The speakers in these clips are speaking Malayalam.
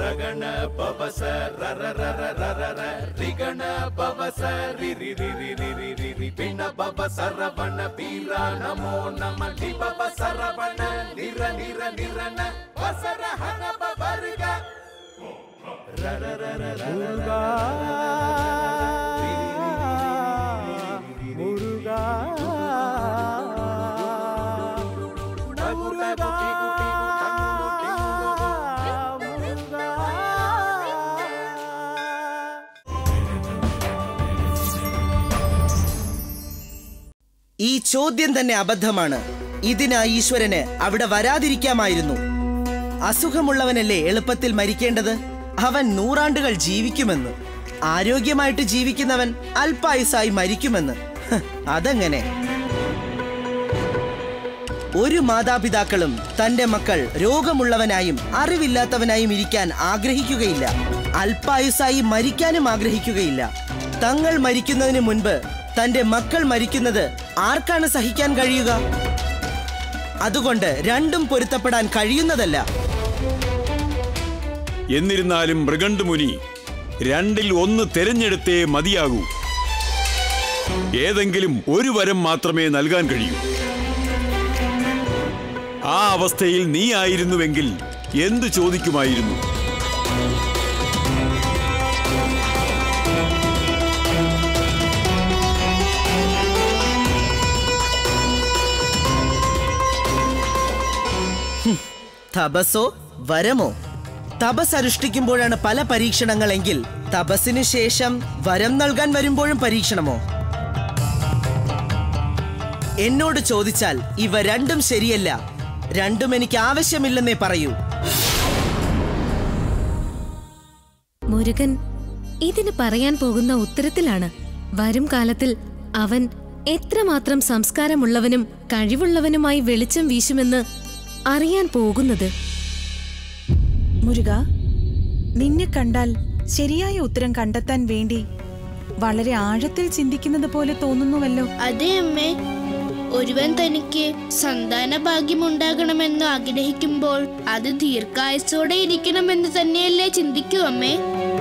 ರಗಣ ಪವಸ ರರ ರರ ರರ ರ ರಿಗಣ ಪವಸ ರಿ ರಿ ರಿ ರಿ ರಿ ರಿ ರಿ ರಿ ಪಿಣ ಪವ ಸರವಣ ಪೀರ ನಮೋ ನಮ ಲಿ ಪವ ಸರವಣ ನಿರ ನಿರ ನಿರನ ವಸರ ಹನ ಪವರ್ಗ ರರ ರರ ರರ முருகா முருகா முருகா ഈ ചോദ്യം തന്നെ അബദ്ധമാണ് ഇതിന് ഈശ്വരന് അവിടെ വരാതിരിക്കാമായിരുന്നു അസുഖമുള്ളവനല്ലേ എളുപ്പത്തിൽ മരിക്കേണ്ടത് അവൻ നൂറാണ്ടുകൾ ജീവിക്കുമെന്ന് ആരോഗ്യമായിട്ട് ജീവിക്കുന്നവൻ അല്പായുസായി മരിക്കുമെന്ന് ഹ്, അതെങ്ങനെ ഒരു മാതാപിതാക്കളും തന്റെ മക്കൾ രോഗമുള്ളവനായും അറിവില്ലാത്തവനായും ഇരിക്കാൻ ആഗ്രഹിക്കുകയില്ല അല്പായുസായി മരിക്കാനും ആഗ്രഹിക്കുകയില്ല തങ്ങൾ മരിക്കുന്നതിന് മുൻപ് തന്റെ മക്കൾ മരിക്കുന്നത് ആർക്കാണ് സഹിക്കാൻ കഴിയുക അതുകൊണ്ട് രണ്ടും പൊരുത്തപ്പെടാൻ കഴിയുന്നതല്ല എന്നിരുന്നാലും മൃഗണ്ടുമുനി രണ്ടിൽ ഒന്ന് തിരഞ്ഞെടുത്തേ മതിയാകൂ ഏതെങ്കിലും ഒരു വരം മാത്രമേ നൽകാൻ കഴിയൂ ആ അവസ്ഥയിൽ നീ ആയിരുന്നുവെങ്കിൽ എന്തു ചോദിക്കുമായിരുന്നു തപസ്സോ വരമോ തപസ് അനുഷ്ഠിക്കുമ്പോഴാണ് പല പരീക്ഷണങ്ങളെങ്കിൽ തപസ്സിന് ശേഷം വരം നൽകാൻ വരുമ്പോഴും പരീക്ഷണമോ എന്നോട് ചോദിച്ചാൽ ഇവ രണ്ടും ശരിയല്ല രണ്ടും എനിക്ക് ആവശ്യമില്ലെന്നേ പറയൂ മുരുകൻ ഇതിന് പറയാൻ പോകുന്ന ഉത്തരത്തിലാണ് വരും കാലത്തിൽ അവൻ എത്രമാത്രം സംസ്കാരമുള്ളവനും കഴിവുള്ളവനുമായി വെളിച്ചം വീശുമെന്ന് അറിയാൻ പോകുന്നത് മുരുക നിന്നെ കണ്ടാൽ ശരിയായ ഉത്തരം കണ്ടെത്താൻ വേണ്ടി വളരെ ആഴത്തിൽ ചിന്തിക്കുന്നത് പോലെ തോന്നുന്നുവല്ലോ അതെ അമ്മേ ഒരുവൻ തനിക്ക് സന്താന ഭാഗ്യമുണ്ടാകണമെന്ന് ആഗ്രഹിക്കുമ്പോൾ അത് ദീർഘായുസോടെ ഇരിക്കണമെന്ന് തന്നെയല്ലേ ചിന്തിക്കൂ അമ്മേ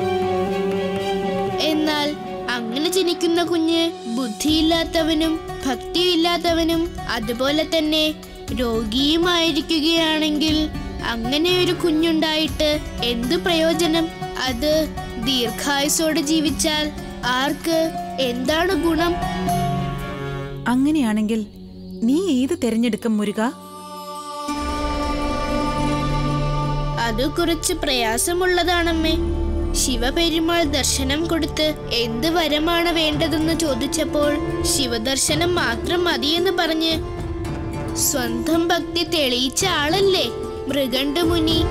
എന്നാൽ അങ്ങനെ ജനിക്കുന്ന കുഞ്ഞ് ബുദ്ധിയില്ലാത്തവനും ഭക്തിയില്ലാത്തവനും അതുപോലെ തന്നെ രോഗിയുമായിരിക്കുകയാണെങ്കിൽ അങ്ങനെ ഒരു കുഞ്ഞുണ്ടായിട്ട് എന്തു പ്രയോജനം അത് ദീർഘായുസോടെ ജീവിച്ചാൽ ആർക്ക് എന്താണ് ഗുണം അങ്ങനെയാണെങ്കിൽ നീ ഏത് തെരഞ്ഞെടുക്കും മുരുക അത് കുറച്ച് പ്രയാസമുള്ളതാണമ്മേ ശിവപെരുമാൾ ദർശനം കൊടുത്ത് എന്ത് വരമാണ് വേണ്ടതെന്ന് ചോദിച്ചപ്പോൾ ശിവദർശനം മാത്രം മതിയെന്ന് പറഞ്ഞ് സ്വന്തം ഭക്തി തെളിയിച്ച ആളല്ലേ മൃഗണ്ട് മുനി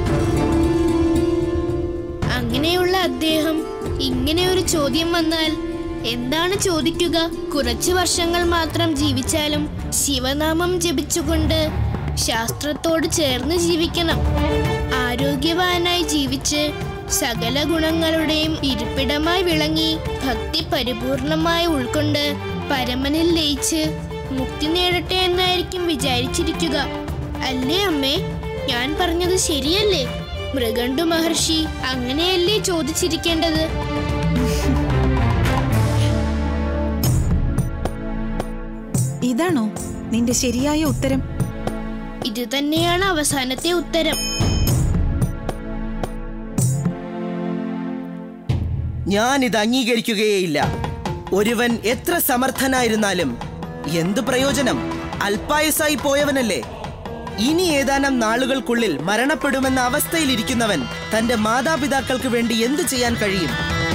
അങ്ങനെയുള്ള അദ്ദേഹം ഇങ്ങനെ ഒരു ചോദ്യം വന്നാൽ എന്താണ് ചോദിക്കുക കുറച്ചു വർഷങ്ങൾ മാത്രം ജീവിച്ചാലും ശിവനാമം ജപിച്ചുകൊണ്ട് ശാസ്ത്രത്തോട് ചേർന്ന് ജീവിക്കണം ആരോഗ്യവാനായി ജീവിച്ച് സകല ഗുണങ്ങളുടെയും ഇരിപ്പിടമായി വിളങ്ങി ഭക്തി പരിപൂർണമായി ഉൾക്കൊണ്ട് പരമനിൽ ലയിച്ച് മുക്തി നേടട്ടെ എന്നായിരിക്കും വിചാരിച്ചിരിക്കുക അല്ലേ അമ്മേ ഞാൻ പറഞ്ഞത് ശരിയല്ലേ മൃഗണ്ടു മഹർഷി അങ്ങനെയല്ലേ ചോദിച്ചിരിക്കേണ്ടത് ഇതാണോ നിന്റെ ശരിയായ ഉത്തരം ഇത് തന്നെയാണ് അവസാനത്തെ ഉത്തരം ഞാൻ ഇത് അംഗീകരിക്കുകയേയില്ല ഒരുവൻ എത്ര സമർത്ഥനായിരുന്നാലും എന്ത് പ്രയോജനം അല്പായുസായി പോയവനല്ലേ ഇനി ഏതാനും നാളുകൾക്കുള്ളിൽ മരണപ്പെടുമെന്ന അവസ്ഥയിലിരിക്കുന്നവൻ തന്റെ മാതാപിതാക്കൾക്ക് വേണ്ടി എന്തു ചെയ്യാൻ കഴിയും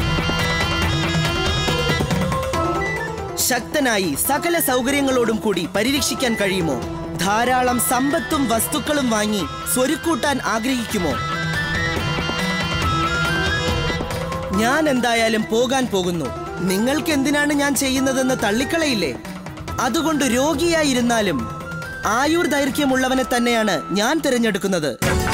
ശക്തനായി സകല സൗകര്യങ്ങളോടും കൂടി പരിരക്ഷിക്കാൻ കഴിയുമോ ധാരാളം സമ്പത്തും വസ്തുക്കളും വാങ്ങി സ്വരുക്കൂട്ടാൻ ആഗ്രഹിക്കുമോ ഞാൻ എന്തായാലും പോകാൻ പോകുന്നു നിങ്ങൾക്ക് എന്തിനാണ് ഞാൻ ചെയ്യുന്നതെന്ന് തള്ളിക്കളയില്ലേ അതുകൊണ്ട് രോഗിയായിരുന്നാലും ആയുർ ദൈർഘ്യമുള്ളവനെ തന്നെയാണ് ഞാൻ തിരഞ്ഞെടുക്കുന്നത്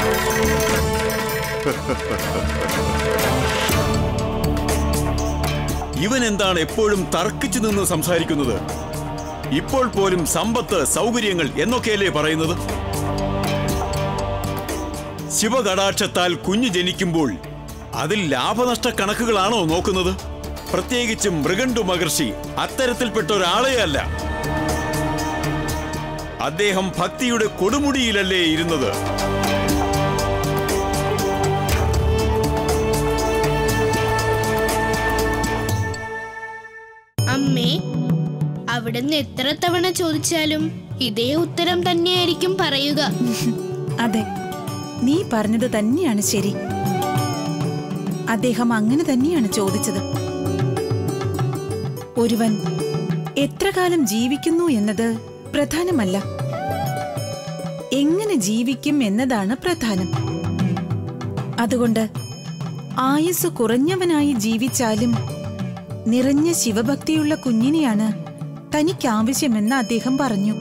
ഇവൻ എന്താണ് എപ്പോഴും തർക്കിച്ചു നിന്ന് സംസാരിക്കുന്നത് ഇപ്പോൾ പോലും സമ്പത്ത് സൗകര്യങ്ങൾ എന്നൊക്കെയല്ലേ പറയുന്നത് ശിവകടാക്ഷത്താൽ കുഞ്ഞു ജനിക്കുമ്പോൾ അതിൽ ലാഭനഷ്ട കണക്കുകളാണോ നോക്കുന്നത് പ്രത്യേകിച്ചും മൃഗണ്ടു മഹർഷി അത്തരത്തിൽപ്പെട്ട ഒരാളെ അല്ല അദ്ദേഹം ഭക്തിയുടെ കൊടുമുടിയിലല്ലേ ഇരുന്നത് അമ്മേ അവിടുന്ന് എത്ര തവണ ചോദിച്ചാലും ഇതേ ഉത്തരം തന്നെയായിരിക്കും പറയുക അതെ നീ പറഞ്ഞത് തന്നെയാണ് ശരി അദ്ദേഹം അങ്ങനെ തന്നെയാണ് ചോദിച്ചത് ഒരുവൻ എത്ര കാലം ജീവിക്കുന്നു എന്നത് പ്രധാനമല്ല എങ്ങനെ ജീവിക്കും എന്നതാണ് പ്രധാനം അതുകൊണ്ട് ആയുസ് കുറഞ്ഞവനായി ജീവിച്ചാലും നിറഞ്ഞ ശിവഭക്തിയുള്ള കുഞ്ഞിനെയാണ് തനിക്കാവശ്യമെന്ന് അദ്ദേഹം പറഞ്ഞു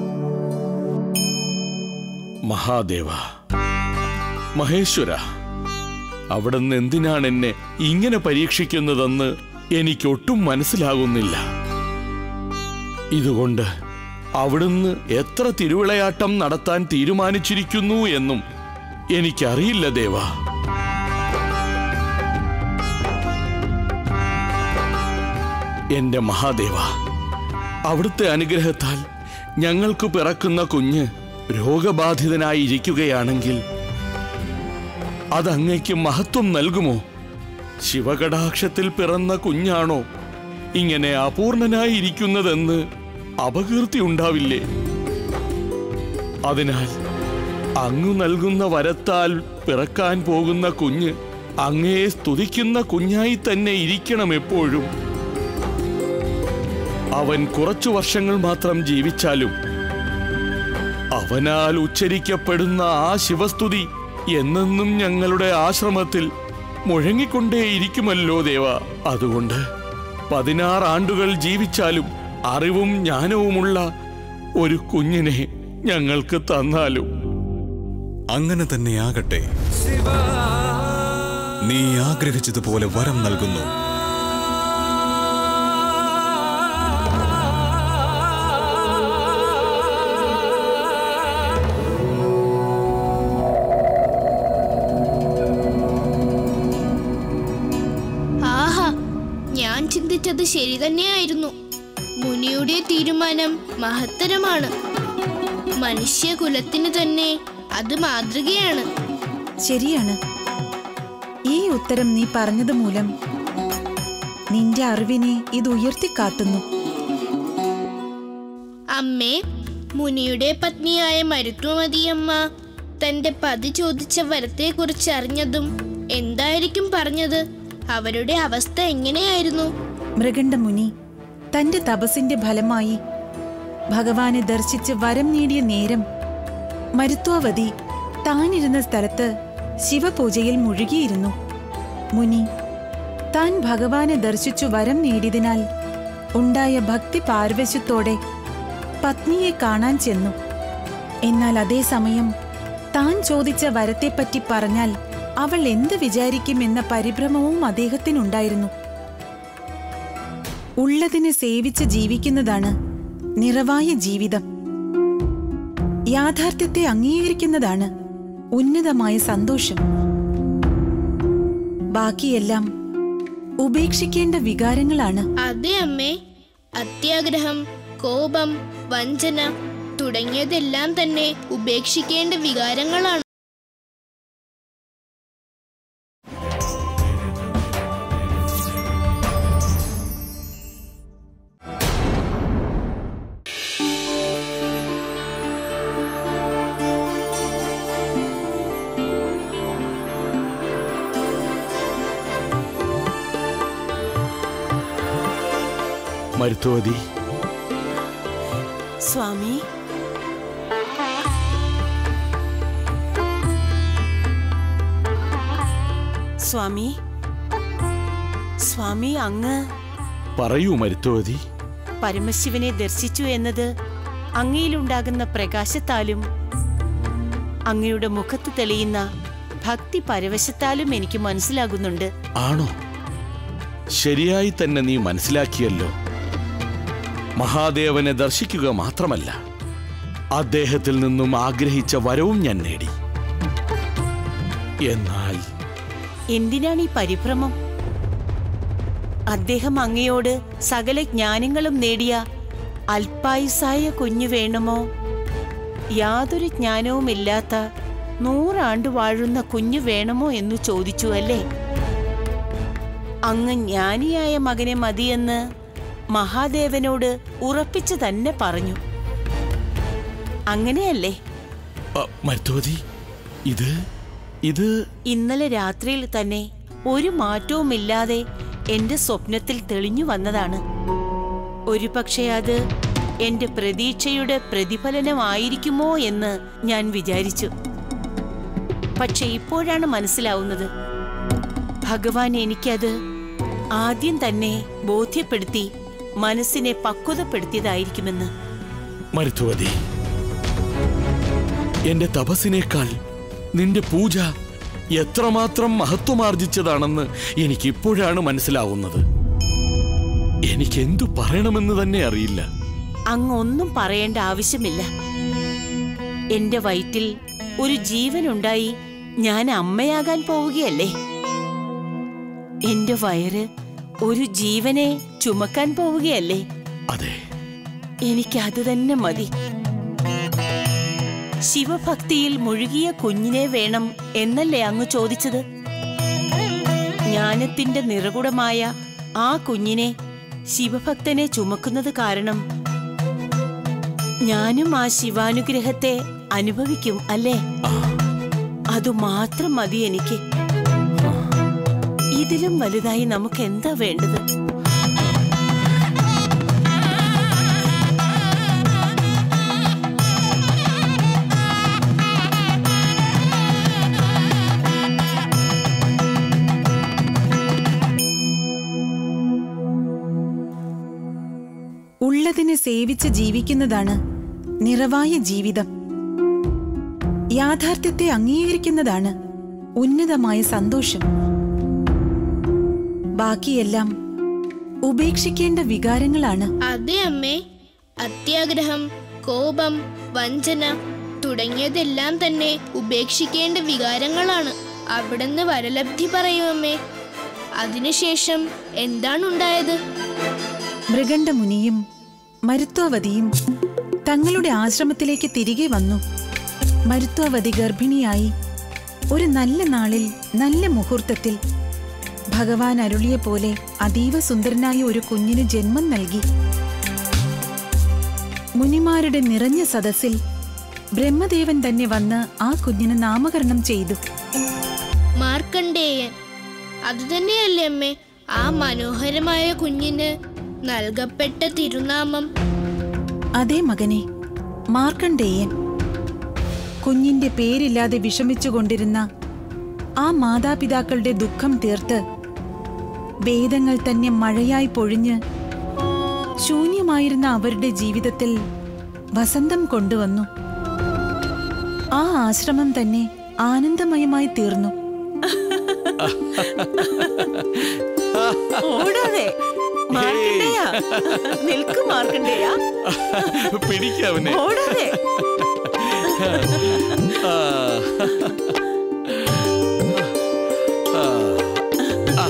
മഹാദേവ മഹേശ്വര അവിടുന്ന് എന്തിനാണ് എന്നെ ഇങ്ങനെ പരീക്ഷിക്കുന്നതെന്ന് എനിക്കൊട്ടും മനസ്സിലാകുന്നില്ല ഇതുകൊണ്ട് അവിടുന്ന് എത്ര തിരുവിളയാട്ടം നടത്താൻ തീരുമാനിച്ചിരിക്കുന്നു എന്നും എനിക്കറിയില്ല ദേവ എന്റെ മഹാദേവ അവിടുത്തെ അനുഗ്രഹത്താൽ ഞങ്ങൾക്ക് പിറക്കുന്ന കുഞ്ഞ് രോഗബാധിതനായിരിക്കുകയാണെങ്കിൽ അതങ്ങയ്ക്ക് മഹത്വം നൽകുമോ ശിവകടാക്ഷത്തിൽ പിറന്ന കുഞ്ഞാണോ ഇങ്ങനെ അപൂർണനായിരിക്കുന്നതെന്ന് അപകീർത്തി ഉണ്ടാവില്ലേ അതിനാൽ അങ്ങു നൽകുന്ന വരത്താൽ പിറക്കാൻ പോകുന്ന കുഞ്ഞ് അങ്ങയെ സ്തുതിക്കുന്ന കുഞ്ഞായി തന്നെ ഇരിക്കണം എപ്പോഴും അവൻ കുറച്ചു വർഷങ്ങൾ മാത്രം ജീവിച്ചാലും അവനാൽ ഉച്ചരിക്കപ്പെടുന്ന ആ ശിവസ്തുതി എന്നെന്നും ഞങ്ങളുടെ ആശ്രമത്തിൽ മുഴങ്ങിക്കൊണ്ടേയിരിക്കുമല്ലോ ദേവ അതുകൊണ്ട് പതിനാറ് ആണ്ടുകൾ ജീവിച്ചാലും അറിവും ജ്ഞാനവുമുള്ള ഒരു കുഞ്ഞിനെ ഞങ്ങൾക്ക് തന്നാലും അങ്ങനെ തന്നെയാകട്ടെ നീ ആഗ്രഹിച്ചതുപോലെ വരം നൽകുന്നു ആഹാ ഞാൻ ചിന്തിച്ചത് ശരി തന്നെയായിരുന്നു മുനിയുടെ തീരുമാനം മഹത്തരമാണ് മനുഷ്യകുലത്തിന് തന്നെ അത് മാതൃകയാണ് ശരിയാണ് ഈ ഉത്തരം നീ പറഞ്ഞത് മൂലം നിന്റെ അറിവിനെ ഇത് ഉയർത്തിക്കാട്ടുന്നു അമ്മേ മുനിയുടെ പത്നിയായ മരുത്വമതിയമ്മ തന്റെ പതി ചോദിച്ച വരത്തെക്കുറിച്ച് അറിഞ്ഞതും എന്തായിരിക്കും പറഞ്ഞത് അവരുടെ അവസ്ഥ എങ്ങനെയായിരുന്നു മൃഗണ്ഡ മുനി തന്റെ തപസ്സിന്റെ ഫലമായി ഭഗവാനെ ദർശിച്ച് വരം നേടിയ നേരം മരുത്വാവതി താനിരുന്ന സ്ഥലത്ത് ശിവപൂജയിൽ മുഴുകിയിരുന്നു മുനി താൻ ഭഗവാനെ ദർശിച്ചു വരം നേടിയതിനാൽ ഉണ്ടായ ഭക്തി പാർവശ്യത്തോടെ പത്നിയെ കാണാൻ ചെന്നു എന്നാൽ അതേസമയം താൻ ചോദിച്ച വരത്തെപ്പറ്റി പറഞ്ഞാൽ അവൾ എന്ത് വിചാരിക്കുമെന്ന പരിഭ്രമവും അദ്ദേഹത്തിനുണ്ടായിരുന്നു ഉള്ളതിനെ സേവിച്ച് ജീവിക്കുന്നതാണ് നിറവായ ജീവിതം യാഥാർത്ഥ്യത്തെ അംഗീകരിക്കുന്നതാണ് ഉന്നതമായ സന്തോഷം ബാക്കിയെല്ലാം ഉപേക്ഷിക്കേണ്ട വികാരങ്ങളാണ് അതെ അമ്മേ അത്യാഗ്രഹം കോപം വഞ്ചന തുടങ്ങിയതെല്ലാം തന്നെ ഉപേക്ഷിക്കേണ്ട വികാരങ്ങളാണ് മരുത്തുവതി സ്വാമി സ്വാമി സ്വാമി അങ്ങ് പറയൂ മരുത്തുവതി പരമശിവനെ ദർശിച്ചു എന്നത് അങ്ങയിലുണ്ടാകുന്ന പ്രകാശത്താലും അങ്ങയുടെ മുഖത്ത് തെളിയുന്ന ഭക്തി പരവശത്താലും എനിക്ക് മനസ്സിലാകുന്നുണ്ട് ആണോ ശരിയായി തന്നെ നീ മനസ്സിലാക്കിയല്ലോ മഹാദേവനെ ദർശിക്കുക മാത്രമല്ല അദ്ദേഹത്തിൽ നിന്നും ആഗ്രഹിച്ച വരവും ഞാൻ നേടി എന്നാൽ എന്തിനാണ് ഈ പരിഭ്രമം അദ്ദേഹം അങ്ങയോട് സകല ജ്ഞാനങ്ങളും നേടിയ അല്പായുസായ കുഞ്ഞു വേണമോ യാതൊരു ജ്ഞാനവുമില്ലാത്ത നൂറാണ്ട് വാഴുന്ന കുഞ്ഞു വേണമോ എന്ന് ചോദിച്ചു അല്ലേ അങ്ങ് ജ്ഞാനിയായ മകനെ മതിയെന്ന് മഹാദേവനോട് ഉറപ്പിച്ചു തന്നെ പറഞ്ഞു അങ്ങനെയല്ലേ അ, മരുത്വതി ഇത് ഇത് ഇന്നലെ രാത്രിയിൽ തന്നെ ഒരു മാറ്റവുമില്ലാതെ എന്റെ സ്വപ്നത്തിൽ തെളിഞ്ഞു വന്നതാണ് ഒരുപക്ഷെ അത് എന്റെ പ്രതീക്ഷയുടെ പ്രതിഫലനമായിരിക്കുമോ എന്ന് ഞാൻ വിചാരിച്ചു പക്ഷെ ഇപ്പോഴാണ് മനസ്സിലാവുന്നത് ഭഗവാൻ എനിക്കത് ആദ്യം തന്നെ ബോധ്യപ്പെടുത്തി മനസ്സിനെ പക്വതപ്പെടുത്തിയതായിരിക്കുമെന്ന് മരുത്വതി എന്റെ തപസ്സിനേക്കാൾ നിന്റെ പൂജ എത്രമാത്രം മഹത്വമാർജിച്ചതാണെന്ന് എനിക്കിപ്പോഴാണ് മനസ്സിലാവുന്നത് എനിക്ക് എന്തു പറയണമെന്ന് തന്നെ അറിയില്ല അങ്ങ് ഒന്നും പറയേണ്ട ആവശ്യമില്ല എന്റെ വയറ്റിൽ ഒരു ജീവനുണ്ടായി ഞാൻ അമ്മയാകാൻ പോവുകയല്ലേ എന്റെ വയറ് ഒരു ജീവനെ ചുമക്കാൻ പോവുകയല്ലേ അതെ എനിക്ക് അത് തന്നെ മതി ശിവഭക്തിയിൽ മുഴുകിയ കുഞ്ഞിനെ വേണം എന്നല്ലേ അങ്ങ് ചോദിച്ചത് ജ്ഞാനത്തിന്റെ നിറകുടമായ ആ കുഞ്ഞിനെ ശിവഭക്തനെ ചുമക്കുന്നത് കാരണം ഞാനും ആ ശിവാനുഗ്രഹത്തെ അനുഭവിക്കും അല്ലേ അതു മാത്രം മതി എനിക്ക് ഇതിലും വലുതായി നമുക്ക് എന്താ വേണ്ടത് ഉള്ളതിനെ സേവിച്ച് ജീവിക്കുന്നതാണ് നിറവായ ജീവിതം യാഥാർത്ഥ്യത്തെ അംഗീകരിക്കുന്നതാണ് ഉന്നതമായ സന്തോഷം ബാക്കിയെല്ലാം ഉപേക്ഷിക്കേണ്ട വികാരങ്ങളാണ് അതെ അമ്മേ അത്യാഗ്രഹം കോപം വഞ്ചന തുടങ്ങിയതെല്ലാം തന്നെ ഉപേക്ഷിക്കേണ്ട വികാരങ്ങളാണ് അവിടുന്ന് വരലബ്ധി പറയൂ അമ്മേ അതിനുശേഷം എന്താണുണ്ടായത് മൃഗണ്ഡമുനിയും മരുത്വാവതിയും തങ്ങളുടെ ആശ്രമത്തിലേക്ക് തിരികെ വന്നു മരുത്വാവതി ഗർഭിണിയായി ഒരു നല്ല നാളിൽ നല്ല മുഹൂർത്തത്തിൽ ഭഗവാൻ അരുളിയ പോലെ അതീവ സുന്ദരനായ ഒരു കുഞ്ഞിന് ജന്മം നൽകി മുനിമാരുടെ നിറഞ്ഞ സദസ്സിൽ ബ്രഹ്മദേവൻ തന്നെ വന്ന് ആ കുഞ്ഞിന് നാമകരണം ചെയ്തു മാർക്കണ്ഡേയൻ അതുതന്നെയല്ലേ അമ്മേ ആ മനോഹരമായ കുഞ്ഞിന് നൽകപ്പെട്ട തിരുനാമം അതേ മകനെ മാർക്കണ്ഡേയൻ കുഞ്ഞിന്റെ പേരില്ലാതെ വിഷമിച്ചുകൊണ്ടിരുന്ന ആ മാതാപിതാക്കളുടെ ദുഃഖം തീർത്ത് വേദങ്ങൾ തന്നെ മഴയായി പൊഴിഞ്ഞ് ശൂന്യമായിരുന്ന അവരുടെ ജീവിതത്തിൽ വസന്തം കൊണ്ടുവന്നു ആ ആശ്രമം തന്നെ ആനന്ദമയമായി തീർന്നു ഓടാതെ മാർക്കണ്ടേയ നിൽക്കു മാർക്കണ്ടേയ പിടിക്കവനെ ഓടാതെ ആ. ആ. ആ.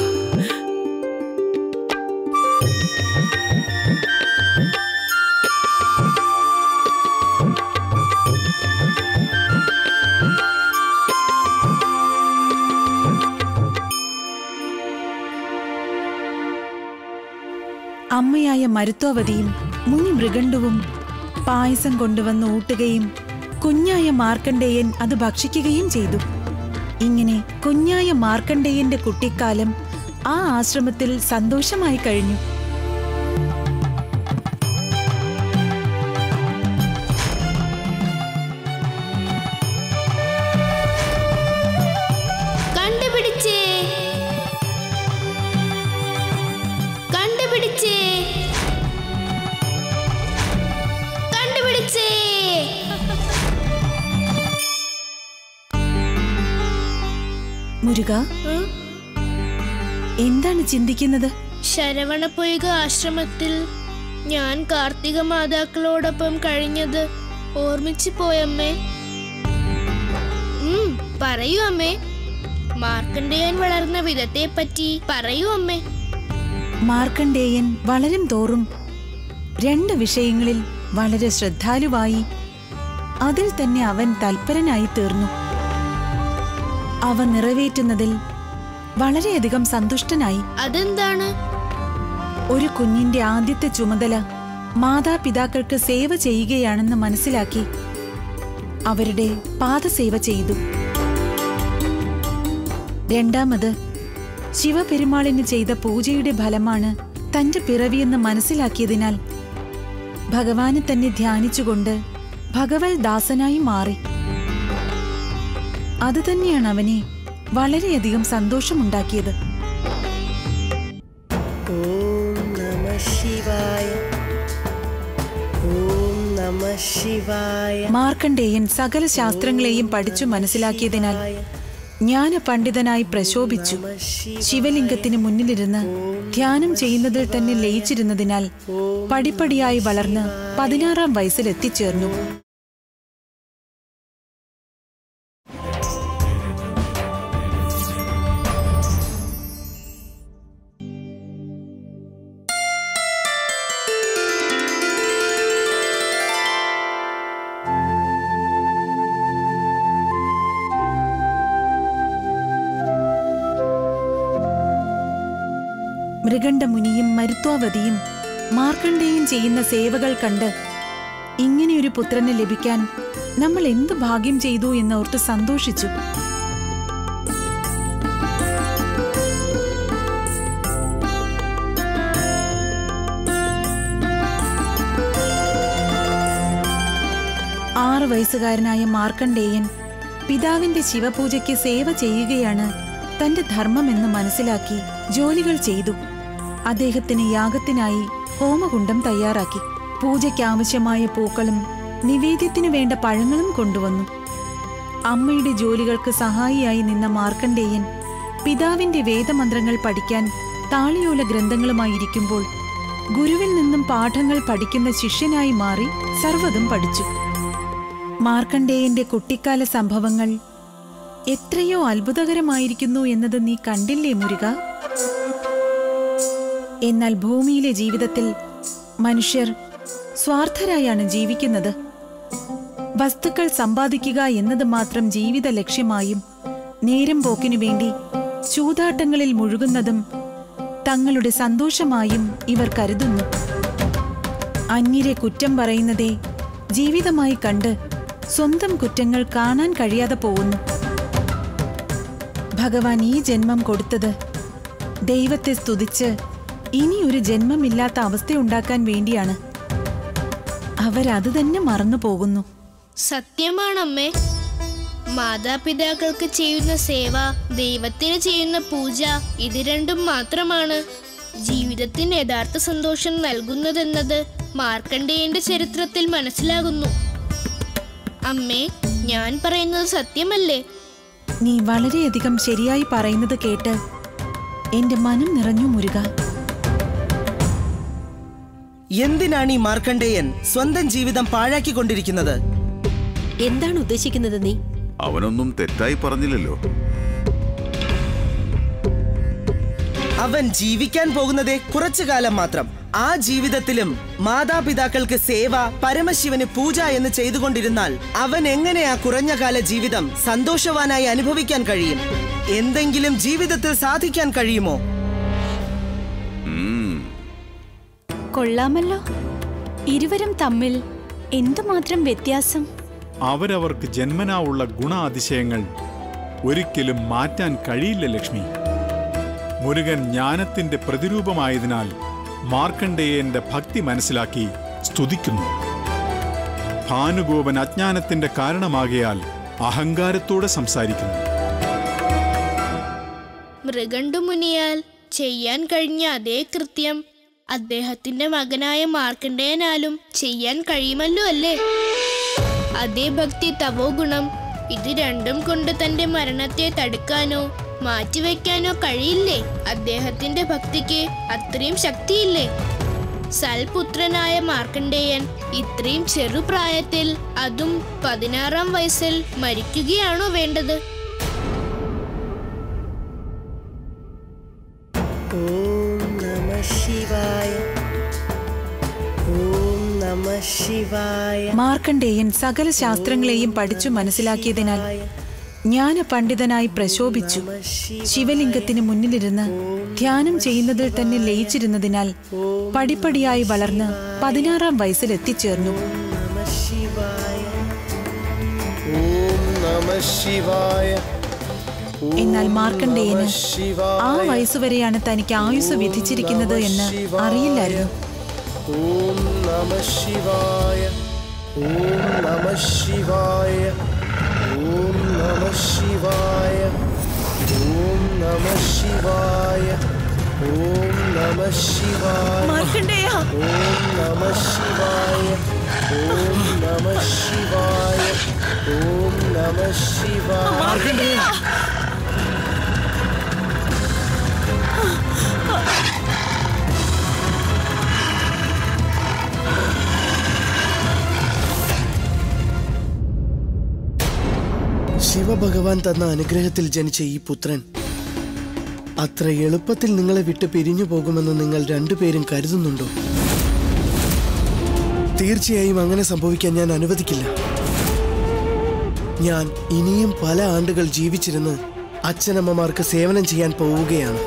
അമ്മയായ മരുത്വാവതിയും മുനി മൃഗണ്ടുവും പായസം കൊണ്ടുവന്ന് ഊട്ടുകയും കുഞ്ഞായ മാർക്കണ്ഡേയൻ അത് ഭക്ഷിക്കുകയും ചെയ്തു ഇങ്ങനെ കുഞ്ഞായ മാർക്കണ്ഡേയന്റെ കുട്ടിക്കാലം ആ ആശ്രമത്തിൽ സന്തോഷമായി കഴിഞ്ഞു കണ്ടുപിടിച്ചേ കണ്ടുപിടിച്ചേ കണ്ടുപിടിച്ചേ മുരുക ഉം? എന്താണ് ചിന്തിക്കുന്നത് ശരവണപ്പൊയ്ക ആശ്രമത്തിൽ ഞാൻ കാർത്തിക മാതാക്കളോടൊപ്പം കഴിഞ്ഞത് ഓർമ്മിച്ചു പോയമ്മേ ഉം, പറയൂ അമ്മേ മാർക്കണ്ഡേയൻ വളർന്ന വിധത്തെ പറ്റി പറയൂ അമ്മേ മാർക്കണ്ഡേയൻ വളരും തോറും രണ്ട് വിഷയങ്ങളിൽ വളരെ ശ്രദ്ധാലുവായി അതിൽ തന്നെ അവൻ തൽപരനായി തീർന്നു അവ നിറവേറ്റുന്നതിൽ വളരെയധികം സന്തുഷ്ടനായി അതെന്താണ് ഒരു കുഞ്ഞിന്റെ ആദ്യത്തെ ചുമതല മാതാപിതാക്കൾക്ക് സേവ ചെയ്യുകയാണെന്ന് മനസ്സിലാക്കി അവരുടെ പാദസേവ ചെയ്തു രണ്ടാമത് ശിവപെരുമാളിന് ചെയ്ത പൂജയുടെ ഫലമാണ് തന്റെ പിറവിയെന്ന് മനസ്സിലാക്കിയതിനാൽ ഭഗവാനെ തന്നെ ധ്യാനിച്ചുകൊണ്ട് ഭഗവൽ ദാസനായി മാറി അതുതന്നെയാണ് അവനെ വളരെയധികം സന്തോഷമുണ്ടാക്കിയത് ഓം നമ ശിവായ ഓം നമ ശിവായ മാർക്കണ്ഡേയൻ സകല ശാസ്ത്രങ്ങളെയും പഠിച്ചു മനസ്സിലാക്കിയതിനാൽ ജ്ഞാന പണ്ഡിതനായി പ്രശോഭിച്ചു ശിവലിംഗത്തിന് മുന്നിലിരുന്ന് ധ്യാനം ചെയ്യുന്നതിൽ തന്നെ ലയിച്ചിരുന്നതിനാൽ പടിപ്പടിയായി വളർന്ന് പതിനാറാം വയസ്സിൽ എത്തിച്ചേർന്നു മൃഗണ്ഡമുനിയും മരുത്വാവതിയും മാർക്കണ്ഡേയും ചെയ്യുന്ന സേവകൾ കണ്ട് ഇങ്ങനെയൊരു പുത്രനെ ലഭിക്കാൻ നമ്മൾ എന്തു ഭാഗ്യം ചെയ്തു എന്നോർത്ത് സന്തോഷിച്ചു ആറ് വയസ്സുകാരനായ മാർക്കണ്ഡേയൻ പിതാവിന്റെ ശിവപൂജയ്ക്ക് സേവ ചെയ്യുകയാണ് തന്റെ ധർമ്മമെന്ന് മനസ്സിലാക്കി ജോലികൾ ചെയ്തു അദ്ദേഹത്തിന് യാഗത്തിനായി ഹോമകുണ്ടം തയ്യാറാക്കി പൂജയ്ക്ക് ആവശ്യമായ പൂക്കളും നിവേദ്യത്തിനു വേണ്ട പഴങ്ങളും കൊണ്ടുവന്നു അമ്മയുടെ ജോലികൾക്ക് സഹായിയായി നിന്ന മാർക്കണ്ഡേയൻ പിതാവിന്റെ വേദമന്ത്രങ്ങൾ പഠിക്കാൻ താളിയോല ഗ്രന്ഥങ്ങളുമായിരിക്കുമ്പോൾ ഗുരുവിൽ നിന്നും പാഠങ്ങൾ പഠിക്കുന്ന ശിഷ്യനായി മാറി സർവ്വതും പഠിച്ചു മാർക്കണ്ഡേയന്റെ കുട്ടിക്കാല സംഭവങ്ങൾ എത്രയോ അത്ഭുതകരമായിരിക്കുന്നു എന്നത് നീ കണ്ടില്ലേ മുരുക എന്നാൽ ഭൂമിയിലെ ജീവിതത്തിൽ മനുഷ്യർ സ്വാർത്ഥരായാണ് ജീവിക്കുന്നത് വസ്തുക്കൾ സമ്പാദിക്കുക എന്നത് മാത്രം ജീവിത ലക്ഷ്യമായും നേരം പോക്കിനു വേണ്ടി ചൂതാട്ടങ്ങളിൽ മുഴുകുന്നതും തങ്ങളുടെ സന്തോഷമായും ഇവർ കരുതുന്നു അന്യരെ കുറ്റം പറയുന്നതേ ജീവിതമായി കണ്ട് സ്വന്തം കുറ്റങ്ങൾ കാണാൻ കഴിയാതെ പോകുന്നു ഭഗവാൻ ഈ ജന്മം കൊടുത്തത് ദൈവത്തെ സ്തുതിച്ച് ഇനിയൊരു ജന്മമില്ലാത്ത അവസ്ഥയുണ്ടാക്കാൻ വേണ്ടിയാണ് അവരത് തന്നെ മറന്നു പോകുന്നു സത്യമാണമ്മേ മാതാപിതാക്കൾക്ക് ചെയ്യുന്ന സേവ ദൈവത്തിന് ചെയ്യുന്ന പൂജ ഇത് രണ്ടും മാത്രമാണ് ജീവിതത്തിന് യഥാർത്ഥ സന്തോഷം നൽകുന്നതെന്നത് മാർക്കണ്ഡേയന്റെ ചരിത്രത്തിൽ മനസ്സിലാകുന്നു അമ്മേ ഞാൻ പറയുന്നത് സത്യമല്ലേ നീ വളരെയധികം ശരിയായി പറയുന്നത് കേട്ട് എന്റെ മനം നിറഞ്ഞു മുരുക എന്തിനാണ് ഈ മാർക്കണ്ഡേയൻ സ്വന്തം ജീവിതം പാഴാക്കിക്കൊണ്ടിരിക്കുന്നത് എന്താണ് ഉദ്ദേശിക്കുന്നത് നീ അവനൊന്നും തെറ്റായി പറഞ്ഞില്ലല്ലോ അവൻ ജീവിക്കാൻ പോകുന്നതേ കുറച്ചു കാലം മാത്രം ആ ജീവിതത്തിലും മാതാപിതാക്കൾക്ക് സേവ പരമശിവന് പൂജ എന്ന് ചെയ്തുകൊണ്ടിരുന്നാൽ അവൻ എങ്ങനെ ആ കുറഞ്ഞ കാല ജീവിതം സന്തോഷവാനായി അനുഭവിക്കാൻ കഴിയും എന്തെങ്കിലും ജീവിതത്തിൽ സാധിക്കാൻ കഴിയുമോ കൊള്ളാമല്ലോ ഇരുവരും തമ്മിൽ എന്തുമാത്രം വ്യത്യാസം അവരവർക്ക് ജന്മനാ ഉള്ള ഗുണാതിശയങ്ങൾ ഒരിക്കലും മാറ്റാൻ കഴിയില്ല ലക്ഷ്മി മുരുകൻ ജ്ഞാനത്തിന്റെ പ്രതിരൂപമായതിനാൽ മാർക്കണ്ഡേയന്റെ ഭക്തി മനസ്സിലാക്കി സ്തുതിക്കുന്നു ഭാനുഗോപൻ അജ്ഞാനത്തിന്റെ കാരണമാകയാൽ അഹങ്കാരത്തോടെ സംസാരിക്കുന്നു മൃഗണ്ടുമുനിയാൽ ചെയ്യാൻ കഴിഞ്ഞ അതേ കൃത്യം അദ്ദേഹത്തിന്റെ മകനായ മാർക്കണ്ഡേയനാലും ചെയ്യാൻ കഴിയുമല്ലോ അല്ലേ അതേ ഭക്തി തവോ ഗുണം ഇത് രണ്ടും കൊണ്ട് തന്റെ മരണത്തെ തടുക്കാനോ മാറ്റിവെക്കാനോ കഴിയില്ലേ അദ്ദേഹത്തിന്റെ ഭക്തിക്ക് അത്രയും ശക്തിയില്ലേ സൽപുത്രനായ മാർക്കണ്ഡേയൻ ഇത്രയും ചെറുപ്രായത്തിൽ അതും പതിനാറാം വയസ്സിൽ മരിക്കുകയാണോ വേണ്ടത് ഓം നമ ശിവായ ഓം നമ ശിവായ മാർക്കണ്ഡേയൻ സകല ശാസ്ത്രങ്ങളെയും പഠിച്ചു മനസ്സിലാക്കിയതിനാൽ ജ്ഞാന പണ്ഡിതനായി പ്രശോഭിച്ചു ശിവലിംഗത്തിന് മുന്നിലിരുന്ന് ധ്യാനം ചെയ്യുന്നതിൽ തന്നെ ലയിച്ചിരുന്നതിനാൽ പടിപ്പടിയായി വളർന്ന് പതിനാറാം വയസ്സിൽ എത്തിച്ചേർന്നു നമ ശിവായ ഓം നമ ശിവായ എന്നാൽ മാർക്കണ്ഡേയന് ആ വയസ്സുവരെയാണ് തനിക്ക് ആയുസ് വിധിച്ചിരിക്കുന്നത് എന്ന് അറിയില്ലായിരുന്നു ഓം നമ ശിവായ ഓം നമ ശിവായ ഓം നമ ശിവായ ഓം നമ ശിവായ ഓം നമ ശിവായ മാർക്കണ്ഡേയ ഓം നമ ശിവായ ഓം നമ ശിവായ ഓം നമ ശിവായ ശിവഭഗവാൻ തന്ന അനുഗ്രഹത്തിൽ ജനിച്ച ഈ പുത്രൻ അത്ര എളുപ്പത്തിൽ നിങ്ങളെ വിട്ട് പിരിഞ്ഞു പോകുമെന്ന് നിങ്ങൾ രണ്ടുപേരും കരുതുന്നുണ്ടോ തീർച്ചയായും അങ്ങനെ സംഭവിക്കാൻ ഞാൻ അനുവദിക്കില്ല ഞാൻ ഇനിയും പല ആണ്ടുകൾ ജീവിച്ചിരുന്ന് അച്ഛനമ്മമാർക്ക് സേവനം ചെയ്യാൻ പോവുകയാണ്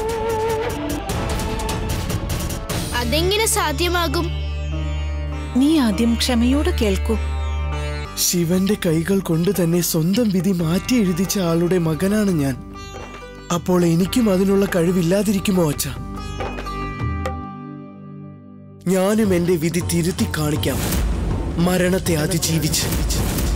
അതെങ്ങനെ സാധ്യമാകും നീ ആദ്യം ക്ഷമയോടെ കേൾക്കൂ ശിവന്റെ കൈകൾ കൊണ്ട് തന്നെ സ്വന്തം വിധി മാറ്റി എഴുതിച്ച ആളുടെ മകനാണ് ഞാൻ അപ്പോൾ എനിക്കും അതിനുള്ള കഴിവില്ലാതിരിക്കുമോ അച്ഛ ഞാനും എന്റെ വിധി തിരുത്തി കാണിക്കാം മരണത്തെ അതിജീവിച്ച്